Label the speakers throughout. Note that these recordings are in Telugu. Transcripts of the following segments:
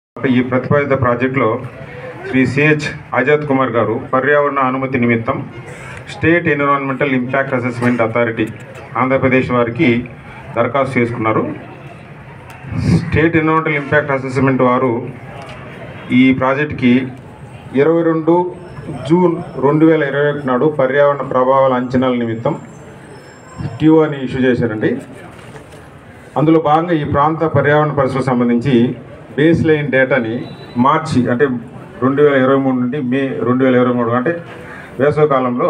Speaker 1: ఈ ప్రతిపాదిత ప్రాజెక్టులో శ్రీ సిహెచ్ ఆజాద్ కుమార్ గారు పర్యావరణ అనుమతి నిమిత్తం state environmental impact assessment authority Andhra Pradesh వారికి దరఖాస్తు చేసుకున్నారు స్టేట్ ఎన్విరాన్మెంటల్ ఇంపాక్ట్ అసెస్మెంట్ వారు ఈ ప్రాజెక్ట్కి ఇరవై రెండు జూన్ రెండు వేల ఇరవై ఒకటి నాడు పర్యావరణ ప్రభావాల అంచనాల నిమిత్తం టీఓని ఇష్యూ చేశారండి అందులో భాగంగా ఈ ప్రాంత పర్యావరణ పరిస్థితులకు సంబంధించి బేస్ లైన్ డేటాని మార్చి అంటే రెండు వేల ఇరవై మూడు నుండి మే రెండు వేల ఇరవై మూడు అంటే వేసవి కాలంలో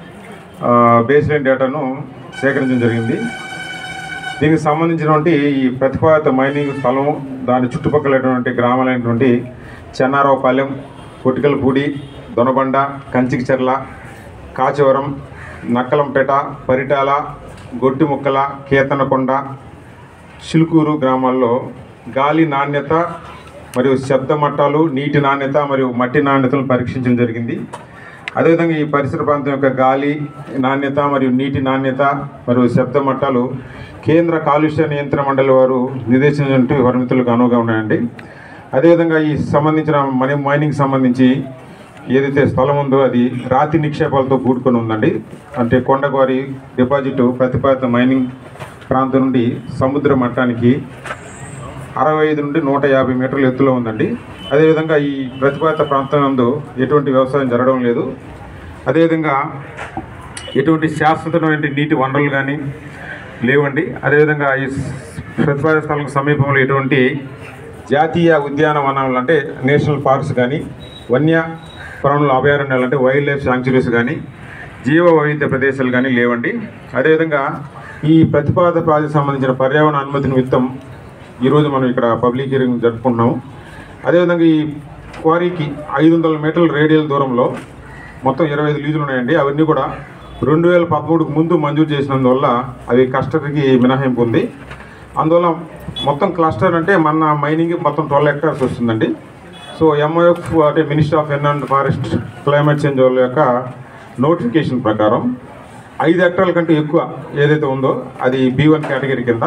Speaker 1: బేస్ లైన్ డేటాను సేకరించడం జరిగింది దీనికి సంబంధించినటువంటి ఈ ప్రతిపాదిత మైనింగ్ స్థలం దాని చుట్టుపక్కలటువంటి గ్రామాలైనటువంటి చెన్నారావుపాలెం కొటికలపూడి దొనబండ కంచికిచెర్ల కాచవరం నక్కలంపేట పరిటాల గొట్టిముక్కల కేతనకొండ చిలుకూరు గ్రామాల్లో గాలి నాణ్యత మరియు శబ్ద మట్టాలు నీటి నాణ్యత మరియు మట్టి నాణ్యతలను పరీక్షించడం జరిగింది అదేవిధంగా ఈ పరిసర ప్రాంతం యొక్క గాలి నాణ్యత మరియు నీటి నాణ్యత మరియు శబ్ద మట్టాలు కేంద్ర కాలుష్య నియంత్రణ మండలి వారు నిర్దేశించినటువంటి పరిమితులకు అనువుగా ఉన్నాయండి అదేవిధంగా ఈ సంబంధించిన మనీ మైనింగ్ సంబంధించి ఏదైతే స్థలం ఉందో అది రాతి నిక్షేపాలతో కూడుకొని ఉందండి అంటే కొండగవారి డిపాజిట్ ప్రతిపాదిత మైనింగ్ ప్రాంతం నుండి సముద్ర మట్టానికి అరవై ఐదు నుండి నూట యాభై మీటర్ల ఎత్తులో ఉందండి అదేవిధంగా ఈ ప్రతిపాదిత ప్రాంతం నందు ఎటువంటి వ్యవసాయం జరగడం లేదు అదేవిధంగా ఎటువంటి శాశ్వతమైన నీటి వనరులు కానీ లేవండి అదేవిధంగా ఈ ప్రతిపాదిత స్థలం సమీపంలో ఎటువంటి జాతీయ ఉద్యానవనాలు అంటే నేషనల్ పార్క్స్ కానీ వన్య ప్రాణుల అభయారణ్యాలు అంటే వైల్డ్ లైఫ్ శాంక్చురీస్ కానీ జీవ వైవిధ్య ప్రదేశాలు కానీ లేవండి అదేవిధంగా ఈ ప్రతిపాదిత ప్రాజెక్ట్ సంబంధించిన పర్యావరణ అనుమతి నిమిత్తం ఈరోజు మనం ఇక్కడ పబ్లిక్ హియరింగ్ జరుపుకుంటున్నాము అదేవిధంగా ఈ క్వారీకి ఐదు వందల మీటర్ల రేడియల్ దూరంలో మొత్తం ఇరవై ఐదు లీజులు ఉన్నాయండి అవన్నీ కూడా రెండు వేల పదమూడుకు ముందు మంజూరు చేసినందువల్ల అవి కస్టర్కి మినహాయింపు ఉంది అందువల్ల మొత్తం క్లస్టర్ అంటే మన మైనింగ్ మొత్తం ట్వెల్వ్ హెక్టార్స్ వస్తుందండి సో ఎంఐఎఫ్ అంటే minister of N and forest climate change వాళ్ళ యొక్క నోటిఫికేషన్ ప్రకారం ఐదు హెక్టార్ల కంటే ఎక్కువ ఏదైతే ఉందో అది బీ వన్ కేటగిరీ కింద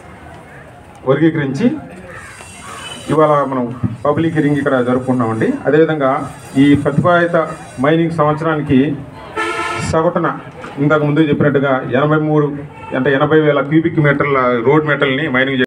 Speaker 1: వర్గీకరించి ఇవాళ మనం పబ్లిక్ హియరింగ్ ఇక్కడ జరుపుకుంటున్నామండి అదేవిధంగా ఈ ప్రతిపాదిత మైనింగ్ సంవత్సరానికి సగటున ఇంతకు ముందు చెప్పినట్టుగా ఎనభై మూడు అంటే ఎనభై వేల క్యూబిక్ మీటర్ల రోడ్ మెటల్ని మైనింగ్ చే-